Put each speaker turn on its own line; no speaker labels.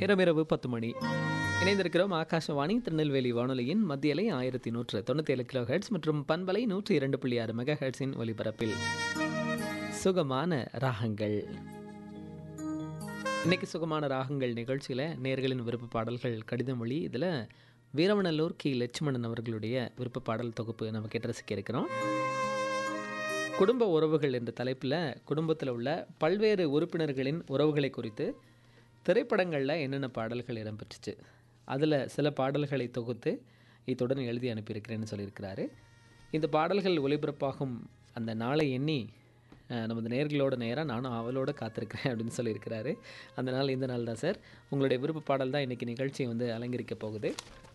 இரவிரவு பத்து மணி இணைந்திருக்கிறோம் ஆகாஷவாணி திருநெல்வேலி வானொலியின் மத்தியலை ஆயிரத்தி நூற்று தொண்ணூற்றி ஏழு கிலோ ஹெர்ட்ஸ் மற்றும் பண்பலை நூற்றி இரண்டு புள்ளி ஆறு மெகா ஹெர்ட்ஸின் ஒலிபரப்பில் சுகமான ராகங்கள் இன்னைக்கு சுகமான ராகங்கள் நிகழ்ச்சியில் நேர்களின் விருப்ப பாடல்கள் கடிதம் மொழி இதில் வீரவநல்லூர் கி லட்சுமணன் அவர்களுடைய விருப்ப பாடல் தொகுப்பு நம்ம கேட்டு ரசிக்க இருக்கிறோம் குடும்ப உறவுகள் என்ற தலைப்பில் குடும்பத்தில் உள்ள பல்வேறு உறுப்பினர்களின் உறவுகளை குறித்து திரைப்படங்களில் என்னென்ன பாடல்கள் இடம்பெற்றுச்சு அதில் சில பாடல்களை தொகுத்து இத்துடன் எழுதி அனுப்பியிருக்கிறேன்னு சொல்லியிருக்கிறாரு இந்த பாடல்கள் ஒளிபரப்பாகும் அந்த நாளை எண்ணி அஹ், நமது நேர்களோட நேராக நானும் அவளோட காத்திருக்கிறேன் அப்படின்னு சொல்லியிருக்கிறாரு அந்த நாள் இந்த நாள் தான் சார் உங்களுடைய விருப்ப பாடல் தான் இன்றைக்கி நிகழ்ச்சி வந்து அலங்கரிக்க போகுது